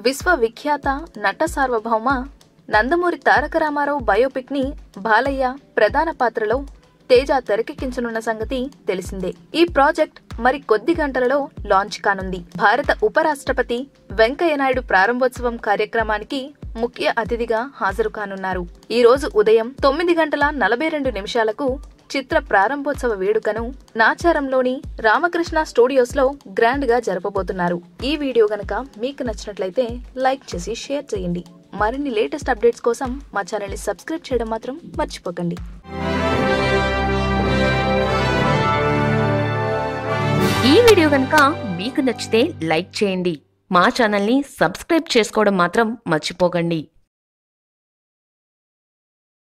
విశ్వవిఖ్యాత నట సార్వభౌమ నందమూరి తారక రామారావు బయోపిక్ ని బాలయ్య ప్రధాన పాత్రలో తేజ తెరకెక్కించనున్న సంగతి తెలిసిందే ఈ ప్రాజెక్ట్ మరి కొద్ది గంటలలో లాంచ్ కానుంది భారత ఉపరాష్ట్రపతి వెంకయ్యనాయుడు ప్రారంభోత్సవం కార్యక్రమానికి ముఖ్య అతిథిగా హాజరు కానున్నారు ఈ రోజు ఉదయం తొమ్మిది గంటల నలభై రెండు నిమిషాలకు చిత్ర ప్రారంభోత్సవ వేడుకను నాచారంలోని రామకృష్ణ స్టూడియోస్ లో గ్రాండ్ గా జరపబోతున్నారు ఈ వీడియో గనక మీకు నచ్చినట్లయితే లైక్ చేసి షేర్ చేయండి మరిన్ని లేటెస్ట్ అప్డేట్స్ కోసం మా ఛానల్ ని సబ్స్క్రైబ్ చేయడం మాత్రం మర్చిపోకండి ఈ వీడియో కనుక మీకు నచ్చితే లైక్ చేయండి మా ఛానల్ని సబ్స్క్రైబ్ చేసుకోవడం మాత్రం మర్చిపోకండి